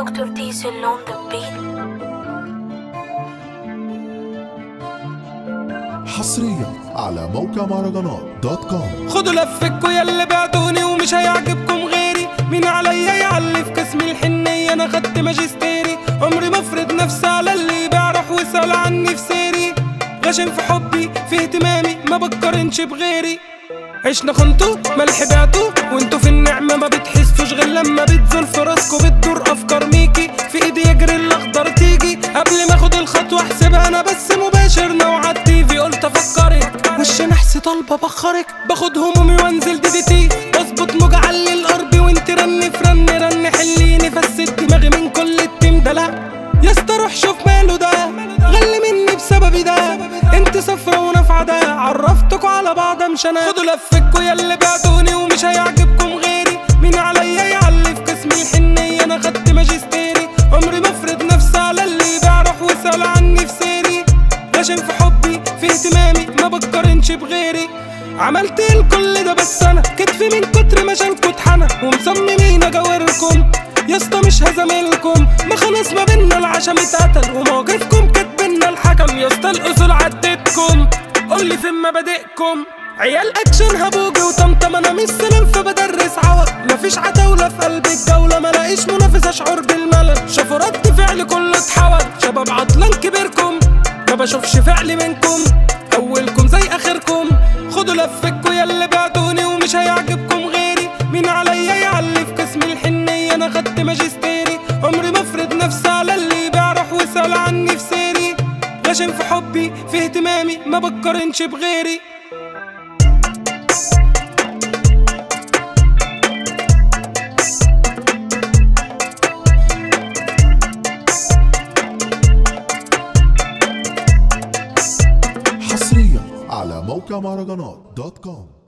Dr. Diesel on the beat. حصريا على موقع مهرجانات دوت كوم خدوا لفكوا يا اللي بعتوني ومش هيعجبكم غيري مين عليا يعلي في قسم الحنية انا خدت ماجستيري عمري ما افرض نفسي على اللي بيعرف ويسأل عني في سيري غشم في حبي في اهتمامي ما بقارنش بغيري عشنا خنتو ملح بعتو وانتو في النعمة ما بتحسوش غير لما بتزول في راسكو بتدور افكار ميكي في ايدي يجري الاخضر تيجي قبل ما اخد الخطوة احسبها انا بس مباشر نوع التيفي قلت افكرك وش نحس طالبة بخرك باخد همومي وانزل دي دي تي اظبط موج علي الارض وانت رن في رن رن حليني فست دماغي من كل التيم ده لا يا اسطى روح شوف ماله ده غلي مني بسببي ده انت صفرة ونافعة ده عرفتكوا على بعض مش انا خدوا لفكوا يا اللي بعتوني ومش هيعجبكم غيري مين عليا يعلي في قسم الحنية انا خدت ماجستيري عمري ما افرض نفسي على اللي بيعرف ويسأل عني في سيري غشم في حبي في اهتمامي ما بقارنش بغيري عملت الكل ده بس انا كتفي من كتر ما شالكوا اتحنى ومصممين اجاوركم يا اسطى مش هزاملكم ما خلاص ما بينا العشم اتقتل ومواقفكم كاتبنا الحكم يا اسطى الاصول عدتكم قولي فين مبادئكم عيال اكشن هبوجي وطمطم انا مش سلام فبدرس عوض مفيش عتاولة في قلب الجولة ملاقيش منافس اشعر بالملل شافوا رد فعل كله اتحول شباب عطلان كبيركم ما بشوفش فعل منكم اولكم زي اخركم خدوا لفكوا يا اللي بعتوني ومش هيعجبكم غيري مين عليا يعلي في قسم الحنية انا خدت ماجستيري عمري ما افرض نفسي على اللي بيعرف ويسأل عني في سيري غشم في حبي في اهتمامي ما بقارنش بغيري حصريا على موقع مهرجانات دوت كوم